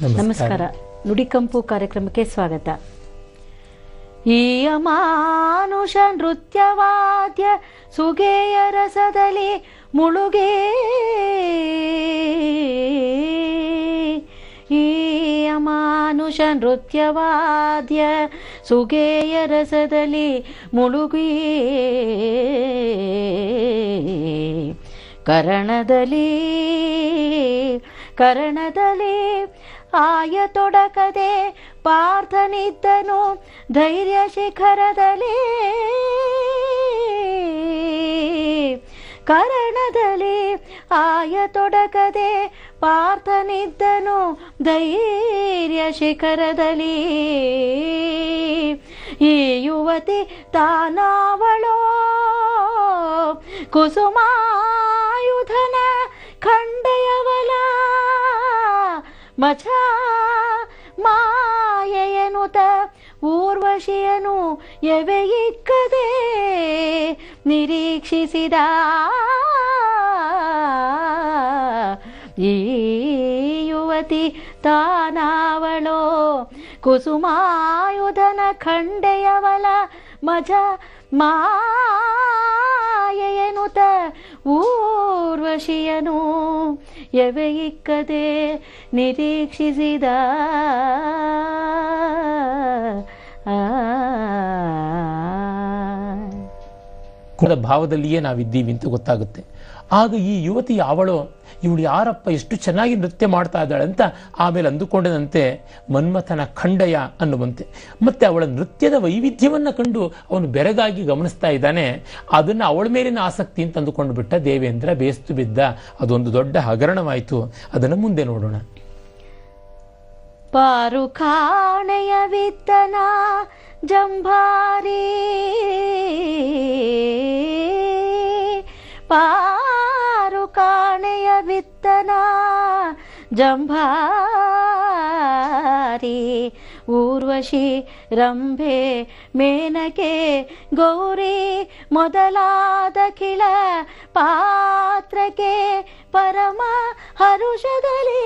ನಮಸ್ಕಾರ ನುಡಿಕಂಪು ಕಾರ್ಯಕ್ರಮಕ್ಕೆ ಸ್ವಾಗತ ಈ ಅಮಾನುಷ ನೃತ್ಯವಾದ್ಯ ಸುಗೇಯ ರಸದಲ್ಲಿ ಮುಳುಗೆ ಈ ಅಮಾನುಷ ನೃತ್ಯವಾದ್ಯ ಸುಗೇಯ ರಸದಲ್ಲಿ ಮುಳುಗಿ ಕರಣದಲ್ಲಿ ಕರಣದಲ್ಲಿ ಆಯತೊಡಕದೆ ಪಾರ್ಥನಿದ್ದನು ಧೈರ್ಯ ಶಿಖರದಲ್ಲಿ ಕರಣದಲ್ಲಿ ಆಯತೊಡಕದೆ ಪಾರ್ಥನಿದ್ದನು ಧೈರ್ಯ ಶಿಖರದಲ್ಲಿ ಈ ಯುವತಿ ತಾನಾವಳೋ ಕುಸುಮಾಯುಧನ ಖಂಡೆಯವಲ ಮಛ ಮಾಯೆಯನುತ ಊರ್ವಶಿಯನು ಎವೆಯಿಕ್ಕದೆ ನಿರೀಕ್ಷಿಸಿದ ಈ ಯುವತಿ ತಾನಾವಳೋ ಕುಸುಮಾಯುಧನ ಖಂಡೆಯವಲ ಮಜ ಮಾಯೆಯನುತ ಊರ್ವಶಿಯನು ಎವೆಯಿಕ್ಕದೆ ನಿರೀಕ್ಷಿಸಿದ ಆ ಕುಣದ ಭಾವದಲ್ಲಿಯೇ ನಾವಿದ್ದೀವಿ ಅಂತ ಗೊತ್ತಾಗುತ್ತೆ ಆಗ ಈ ಯುವತಿ ಅವಳು ಇವಳು ಯಾರಪ್ಪ ಎಷ್ಟು ಚೆನ್ನಾಗಿ ನೃತ್ಯ ಮಾಡ್ತಾ ಇದ್ದಾಳೆ ಅಂತ ಆಮೇಲೆ ಅಂದುಕೊಂಡದಂತೆ ಮನ್ಮಥನ ಖಂಡಯ ಅನ್ನುವಂತೆ ಮತ್ತೆ ಅವಳ ನೃತ್ಯದ ವೈವಿಧ್ಯವನ್ನ ಕಂಡು ಅವನು ಬೆರಗಾಗಿ ಗಮನಿಸ್ತಾ ಇದ್ದಾನೆ ಅದನ್ನ ಅವಳ ಮೇಲಿನ ಆಸಕ್ತಿ ಅಂತ ಅಂದುಕೊಂಡು ಬಿಟ್ಟ ದೇವೇಂದ್ರ ಬೇಸ್ತು ಬಿದ್ದ ಅದೊಂದು ದೊಡ್ಡ ಹಗರಣವಾಯಿತು ಅದನ್ನು ಮುಂದೆ ನೋಡೋಣ ಪಾರು ಕಾಣೆಯ ವಿತ್ತನ ಜಂಭಾರಿ ಪಾರು ಕಾಣೆಯ ವಿತ್ತನ ಜಂಭಾರಿ ಊರ್ವಶಿ ರಂಭೆ ಮೇನಕೆ ಗೌರಿ ಮೊದಲಾದ ಕಿಳ ಪಾತ್ರಕ್ಕೆ ಪರಮ ಹರುಷದಲ್ಲಿ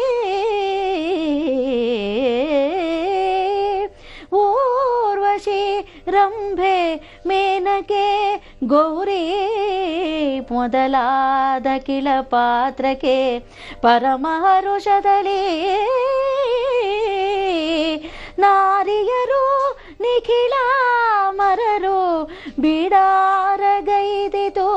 ಊರ್ವಶಿ ರಂಭೆ ಮೇನಕೆ ಗೌರಿ ಮೊದಲಾದ ಕಿಳ ಪಾತ್ರಕ್ಕೆ ಪರಮ ಹರುಷದಲ್ಲಿ ನಾರಿಯರು ನಿಖಿಳ ಮರರು ಬಿಡಾರಗೈದಿತು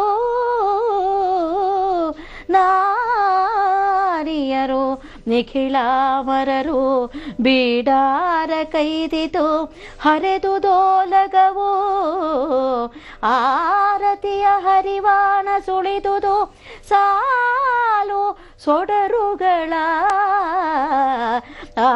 ನಾರಿಯರು ನಿಖಿಳಾಮರರು ಬೀಡಾರ ಕೈದಿತು ಹರಿದು ದೋಲಗವು ಆರತಿಯ ಹರಿವಾಣ ಸುಳಿದುದು ಸಾಲು ಸೊಡರುಗಳ ಆ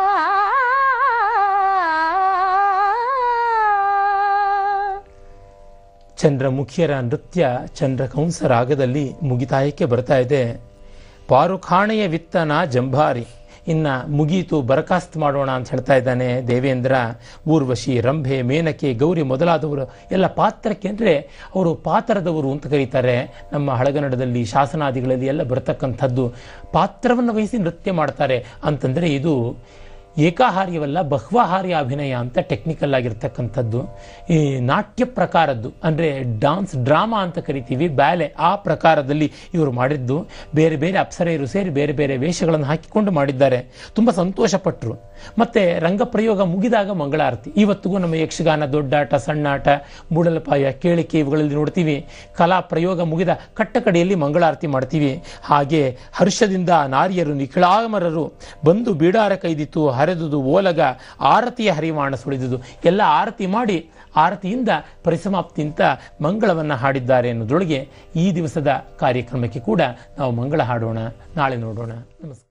ಚಂದ್ರಮುಖಿಯರ ನೃತ್ಯ ಚಂದ್ರಕಂಸ ರಾಗದಲ್ಲಿ ಮುಗಿತಾಯಕ್ಕೆ ಬರ್ತಾ ಇದೆ ಪಾರುಖಾಣೆಯ ವಿತ್ತನ ಜಂಭಾರಿ ಇನ್ನ ಮುಗೀತು ಬರಖಾಸ್ತ್ ಮಾಡೋಣ ಅಂತ ಹೇಳ್ತಾ ಇದ್ದಾನೆ ದೇವೇಂದ್ರ ಊರ್ವಶಿ ರಂಭೆ ಮೇನಕೆ ಗೌರಿ ಮೊದಲಾದವರು ಎಲ್ಲ ಪಾತ್ರಕ್ಕೆ ಅಂದರೆ ಅವರು ಪಾತ್ರದವರು ಅಂತ ಕರೀತಾರೆ ನಮ್ಮ ಹಳಗನ್ನಡದಲ್ಲಿ ಶಾಸನಾದಿಗಳಲ್ಲಿ ಎಲ್ಲ ಬರತಕ್ಕಂಥದ್ದು ಪಾತ್ರವನ್ನು ವಹಿಸಿ ನೃತ್ಯ ಮಾಡ್ತಾರೆ ಅಂತಂದರೆ ಇದು ಏಕಾಹಾರ್ಯವಲ್ಲ ಬಹ್ವಾಹಾರ್ಯ ಅಭಿನಯ ಅಂತ ಟೆಕ್ನಿಕಲ್ ಆಗಿರ್ತಕ್ಕಂಥದ್ದು ಈ ನಾಟ್ಯ ಪ್ರಕಾರದ್ದು ಅಂದರೆ ಡಾನ್ಸ್ ಡ್ರಾಮಾ ಅಂತ ಕರಿತೀವಿ ಬ್ಯಾಲೆ ಆ ಪ್ರಕಾರದಲ್ಲಿ ಇವರು ಮಾಡಿದ್ದು ಬೇರೆ ಬೇರೆ ಅಪ್ಸರೆಯರು ಸೇರಿ ಬೇರೆ ಬೇರೆ ವೇಷಗಳನ್ನು ಹಾಕಿಕೊಂಡು ಮಾಡಿದ್ದಾರೆ ತುಂಬ ಸಂತೋಷಪಟ್ಟರು ಮತ್ತೆ ರಂಗಪ್ರಯೋಗ ಮುಗಿದಾಗ ಮಂಗಳಾರತಿ ಇವತ್ತಿಗೂ ನಮ್ಮ ಯಕ್ಷಗಾನ ದೊಡ್ಡಾಟ ಸಣ್ಣಾಟ ಮೂಡಲಪಾಯ ಕೇಳಿಕೆ ಇವುಗಳಲ್ಲಿ ನೋಡ್ತೀವಿ ಕಲಾ ಪ್ರಯೋಗ ಮುಗಿದ ಕಟ್ಟಕಡೆಯಲ್ಲಿ ಮಂಗಳಾರತಿ ಮಾಡ್ತೀವಿ ಹಾಗೆ ಹರ್ಷದಿಂದ ನಾರಿಯರು ನಿಖಿಳಾಮರರು ಬಂದು ಬೀಡಾರ ಕೈದಿತ್ತು ಹರಿದುದು ಓಲಗ ಆರತಿಯ ಹರಿವಾಣ ಸುಳಿದುದು ಎಲ್ಲ ಆರತಿ ಮಾಡಿ ಆರತಿಯಿಂದ ಪರಿಸಮಾಪ್ತಿಯಿಂದ ಮಂಗಳವನ್ನು ಹಾಡಿದ್ದಾರೆ ಅನ್ನೋದ್ರೊಳಗೆ ಈ ದಿವಸದ ಕಾರ್ಯಕ್ರಮಕ್ಕೆ ಕೂಡ ನಾವು ಮಂಗಳ ಹಾಡೋಣ ನಾಳೆ ನೋಡೋಣ ನಮಸ್ಕಾರ